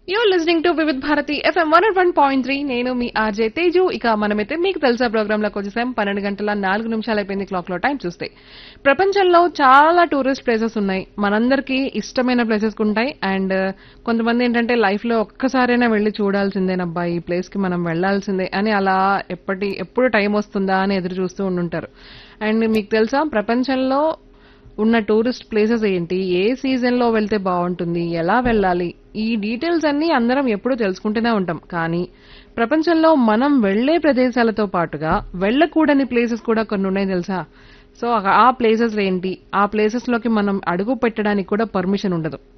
your listening to Vividh Bharati FM one one point three నేను మీ RJ Teju ఇక మనమైతే మీకు తెలుసా ప్రోగ్రామ్ లోకి వచ్చేసాం పన్నెండు గంటల నాలుగు నిమిషాలు అయిపోయింది క్లాక్ లో టైం చూస్తే ప్రపంచంలో చాలా టూరిస్ట్ ప్లేసెస్ ఉన్నాయి మనందరికీ ఇష్టమైన ప్లేసెస్ ఉంటాయి అండ్ కొంతమంది ఏంటంటే లైఫ్ లో ఒక్కసారైనా వెళ్ళి చూడాల్సిందేనబ్బా ఈ ప్లేస్ కి మనం వెళ్ళాల్సిందే అని అలా ఎప్పటి ఎప్పుడు టైం వస్తుందా అని ఎదురు చూస్తూ ఉండుంటారు అండ్ మీకు తెలుసా ప్రపంచంలో ఉన్న టూరిస్ట్ ప్లేసెస్ ఏంటి ఏ సీజన్ లో వెళ్తే బాగుంటుంది ఎలా వెళ్ళాలి ఈ డీటెయిల్స్ అన్ని అందరం ఎప్పుడూ తెలుసుకుంటూనే ఉంటాం కానీ ప్రపంచంలో మనం వెళ్లే ప్రదేశాలతో పాటుగా వెళ్ళకూడని ప్లేసెస్ కూడా కొన్ని ఉన్నాయి తెలుసా సో ఆ ప్లేసెస్ ఏంటి ఆ ప్లేసెస్ లోకి మనం అడుగు పెట్టడానికి కూడా పర్మిషన్ ఉండదు